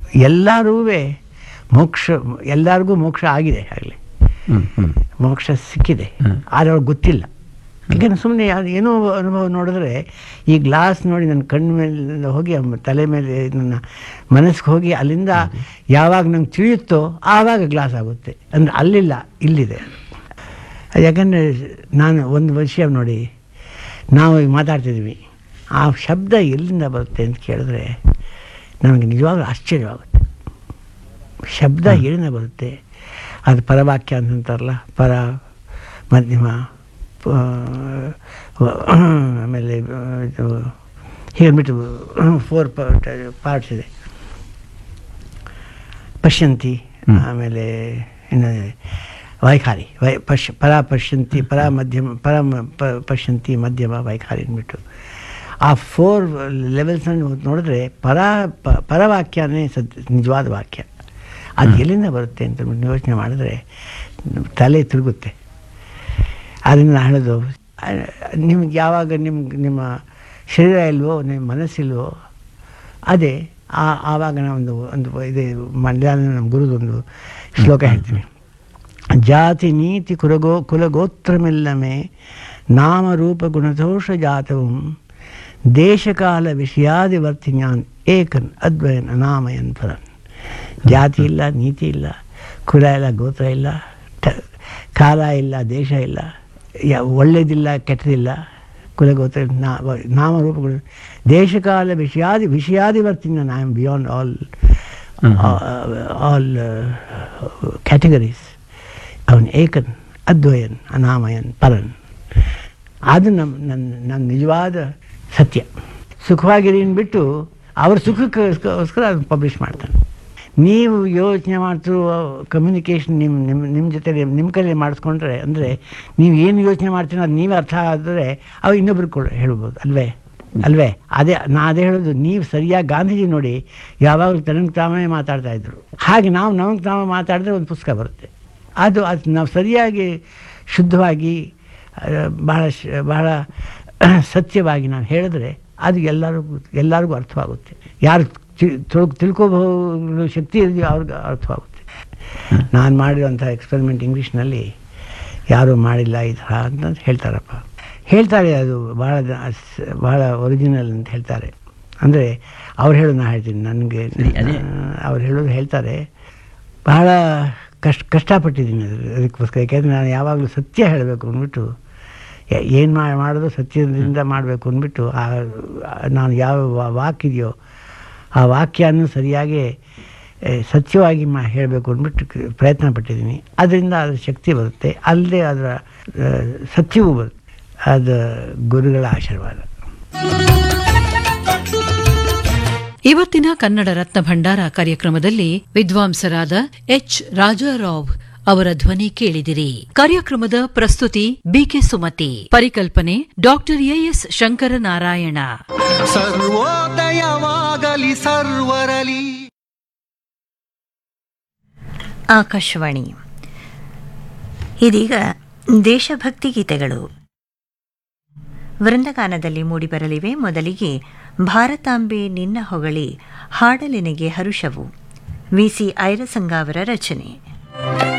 ಎಲ್ಲರೂ ಮೋಕ್ಷ ಎಲ್ಲರಿಗೂ ಮೋಕ್ಷ ಆಗಿದೆ ಆಗಲಿ ಹ್ಮ್ ಹ್ಮ್ ಮೋಕ್ಷ ಸಿಕ್ಕಿದೆ ಆದರೆ ಅವ್ರಿಗೆ ಗೊತ್ತಿಲ್ಲ ಯಾಕಂದ್ರೆ ಸುಮ್ಮನೆ ಏನೋ ಅನುಭವ ನೋಡಿದ್ರೆ ಈ ಗ್ಲಾಸ್ ನೋಡಿ ನನ್ನ ಕಣ್ಣು ಮೇಲೆ ಹೋಗಿ ಅಮ್ಮ ತಲೆ ಮೇಲೆ ನನ್ನ ಮನಸ್ಸಿಗೆ ಹೋಗಿ ಅಲ್ಲಿಂದ ಯಾವಾಗ ನಂಗೆ ತಿಳಿಯುತ್ತೋ ಆವಾಗ ಗ್ಲಾಸ್ ಆಗುತ್ತೆ ಅಂದರೆ ಅಲ್ಲಿಲ್ಲ ಇಲ್ಲಿದೆ ಅದು ಯಾಕಂದರೆ ನಾನು ಒಂದು ವಿಷಯ ನೋಡಿ ನಾವು ಈಗ ಮಾತಾಡ್ತಿದ್ವಿ ಆ ಶಬ್ದ ಎಲ್ಲಿಂದ ಬರುತ್ತೆ ಅಂತ ಕೇಳಿದ್ರೆ ನನಗೆ ನಿಜವಾಗ್ಲೂ ಆಶ್ಚರ್ಯವಾಗುತ್ತೆ ಶಬ್ದ ಎಲ್ಲಿಂದ ಬರುತ್ತೆ ಅದು ಪರವಾಕ್ಯ ಅಂತಂತಾರಲ್ಲ ಪರ ಮಧ್ಯಮ ಪ- ಆಮೇಲೆ ಇದು ಹೀಗನ್ಬಿಟ್ಟು ಫೋರ್ ಪಾರ್ಟ್ಸ್ ಇದೆ ಪಶ್ಯಂತಿ ಆಮೇಲೆ ಇನ್ನು ವೈಖಾರಿ ವೈ ಪಶ್ ಪರ ಪಶ್ಯಂತಿ ಪರ ಮಧ್ಯಮ ಪರ ಮ- ಪ- ಪಶ್ಯಂತಿ ಮಧ್ಯಮ ವೈಖಾರಿ ಅಂದ್ಬಿಟ್ಟು ಆ ಫೋರ್ ಲೆವೆಲ್ಸನ್ನು ನೋಡಿದ್ರೆ ಪರ ಪ- ಪರವಾಕ್ಯನೇ ಸದ್ ನಿಜವಾದ ವಾಕ್ಯ ಅದು ಎಲ್ಲಿಂದ ಬರುತ್ತೆ ಅಂತ ಯೋಚನೆ ಮಾಡಿದ್ರೆ ತಲೆ ತಿರುಗುತ್ತೆ ಅದನ್ನು ನಾನು ಹೇಳೋದು ಆ, ನಿಮ್ಗೆ ಯಾವಾಗ ನಿಮ್ಗೆ ನಿಮ್ಮ ಶರೀರ ಇಲ್ವೋ ನಿಮ್ಮ ಮನಸ್ಸಿಲ್ವೋ ಅದೇ ಆ ಆವಾಗ ನಾವೊಂದು ಒಂದು ಇದೆ ಮಧ್ಯಾಹ್ನ ನಮ್ಮ ಗುರುದೊಂದು ಶ್ಲೋಕ ಹೇಳ್ತೀನಿ ಜಾತಿ ನೀತಿ ಕುಲಗೋ ಕುಲಗೋತ್ರಮೆಲ್ಲಮೇ ನಾಮರೂಪ ಗುಣದೋಷ ಜಾತവും ದೇಶಕಾಲ ವಿಷಯಾದಿವರ್ತಿ ಜ್ಞಾನ್ ಏಕನ್ ಅದ್ವಯನ್ ಅನಾಮಯನ್ ಪರನ್ ಜಾತಿ ಇಲ್ಲ ನೀತಿ ಇಲ್ಲ ಕುಲ ಇಲ್ಲ ಗೋತ್ರ ಇಲ್ಲ ಟ- ಕಾಲ ಇಲ್ಲ ದೇಶ ಇಲ್ಲ ಯಾ ಒಳ್ಳೇದಿಲ್ಲ ಕೆಟ್ಟದಿಲ್ಲ ಕುಲಗೋತ್ರ ನಾ ನಾಮರೂಪಗಳು ದೇಶಕಾಲ ವಿಷಯಾದಿ ವಿಷಯಾದಿವರ್ತಿನ I am beyond all all categories ಅವನು ಏಕನ್ ಅದ್ವಯನ್ ಅನಾಮಯನ್ ಪರನ್ ಅದು ನಮ್ಮ ನನ್ನ ನನ್ನ ನಿಜವಾದ ಸತ್ಯ ಸುಖವಾಗಿರಿ ಅಂದ್ಬಿಟ್ಟು ಅವ್ರ ಸುಖಕ್ಕೋಸ್ಕರ ಅದನ್ನು ಪಬ್ಲಿಷ್ ಮಾಡ್ತಾನೆ ನೀವು ಯೋಚನೆ ಮಾಡ್ತಿರೋ ಕಮ್ಯುನಿಕೇಷನ್ ನಿಮ್ಮ ನಿಮ್ಮ ನಿಮ್ಮ ಜೊತೆ ನಿಮ್ಮ ಕೈಲಿ ಮಾಡಿಸ್ಕೊಂಡ್ರೆ ಅಂದರೆ ನೀವು ಏನು ಯೋಚನೆ ಮಾಡ್ತೀರೋ ಅದು ನೀವೇ ಅರ್ಥ ಆದರೆ ಅವು ಇನ್ನೊಬ್ರಿಗೆ ಕೊಡ ಹೇಳ್ಬೋದು ಅಲ್ವೇ ಅಲ್ವೇ ಅದೇ ನಾ ಅದೇ ಹೇಳೋದು ನೀವು ಸರಿಯಾಗಿ ಗಾಂಧೀಜಿ ನೋಡಿ ಯಾವಾಗಲೂ ತನಗೆ ತಾವೇ ಮಾತಾಡ್ತಾ ಇದ್ರು ಹಾಗೆ ನಾವು ನಮಗೆ ತಾವೇ ಮಾತಾಡಿದ್ರೆ ಒಂದು ಪುಸ್ತಕ ಬರುತ್ತೆ ಅದು ಅದು ನಾವು ಸರಿಯಾಗಿ ಶುದ್ಧವಾಗಿ ಆ, ಬಹಳ ಶ- ಬಹಳ ಸತ್ಯವಾಗಿ ನಾವು ಹೇಳಿದ್ರೆ ಅದು ಎಲ್ಲರಿಗೂ ಎಲ್ಲರಿಗೂ ಅರ್ಥವಾಗುತ್ತೆ ಯಾರು ತಿಳ್ ತಿಳ್ಕೋಬಹುದು ಶಕ್ತಿ ಇದೆಯೋ ಅವ್ರಿಗೆ ಅರ್ಥವಾಗುತ್ತೆ ನಾನು ಮಾಡಿರೋಂಥ ಎಕ್ಸ್ಪೆರಿಮೆಂಟ್ ಇಂಗ್ಲೀಷ್ನಲ್ಲಿ ಯಾರೂ ಮಾಡಿಲ್ಲ ಈ ಥರ ಅಂತ ಹೇಳ್ತಾರಪ್ಪ ಹೇಳ್ತಾರೆ ಅದು ಭಾಳ ದ- ಸ್- ಭಾಳ ಒರಿಜಿನಲ್ ಅಂತ ಹೇಳ್ತಾರೆ ಅಂದರೆ ಅವ್ರು ಹೇಳೋದು ನಾನು ಹೇಳ್ತೀನಿ ನನಗೆ ಸರಿ, ಅದೇ. ಅವ್ರು ಹೇಳೋದು ಹೇಳ್ತಾರೆ ಬಹಳ ಕಷ್ಟ ಕಷ್ಟಪಟ್ಟಿದ್ದೀನಿ ಅದು ಅದಕ್ಕೋಸ್ಕರ ಯಾಕೆಂದರೆ ನಾನು ಯಾವಾಗಲೂ ಸತ್ಯ ಹೇಳಬೇಕು ಅಂದ್ಬಿಟ್ಟು ಏನು ಮಾಡೋದು ಸತ್ಯದಿಂದ ಮಾಡಬೇಕು ಅಂದ್ಬಿಟ್ಟು ಆ ಆ- ನಾನು ಯಾವ ವಾ- ವಾಕಿದೆಯೋ ಆ ವಾಕ್ಯನೂ ಸರಿಯಾಗಿ ಏ, ಸತ್ಯವಾಗಿ ಮಾ ಹೇಳಬೇಕು ಅಂದ್ಬಿಟ್ಟು ಕ- ಪ್ರಯತ್ನ ಪಟ್ಟಿದ್ದೀನಿ ಅದರಿಂದ ಅದರ ಶಕ್ತಿ ಬರುತ್ತೆ ಅಲ್ಲದೆ ಅದರ ಆ, ಸತ್ಯವೂ ಬರುತ್ತೆ ಅದು ಗುರುಗಳ ಆಶೀರ್ವಾದ ಇವತ್ತಿನ ಕನ್ನಡ ರತ್ನ ಭಂಡಾರ ಕಾರ್ಯಕ್ರಮದಲ್ಲಿ ವಿದ್ವಾಂಸರಾದ ಎಚ್ ರಾಜಾರಾವ್ ಅವರ ಧ್ವನಿ ಕೇಳಿದಿರಿ ಕಾರ್ಯಕ್ರಮದ ಪ್ರಸ್ತುತಿ ಬಿಕೆ ಸುಮತಿ ಪರಿಕಲ್ಪನೆ ಡಾಕ್ಟರ್ ಎಎಸ್ ಶಂಕರನಾರಾಯಣ ಸರ್ವೋದಯವಾಗಲಿ ಸರ್ವರಲಿ ಆಕಾಶವಾಣಿ ಇದೀಗ ದೇಶಭಕ್ತಿ ಗೀತೆಗಳು ವೃಂದಗಾನದಲ್ಲಿ ಮೂಡಿಬರಲಿವೆ ಮೊದಲಿಗೆ ಭಾರತಾಂಬೆ ನಿನ್ನ ಹೊಗಳಿ ಹಾಡಲಿನಿಗೆ ಹರುಷವು ವಿಸಿ ಐರಸಂಗ ಅವರ ರಚನೆ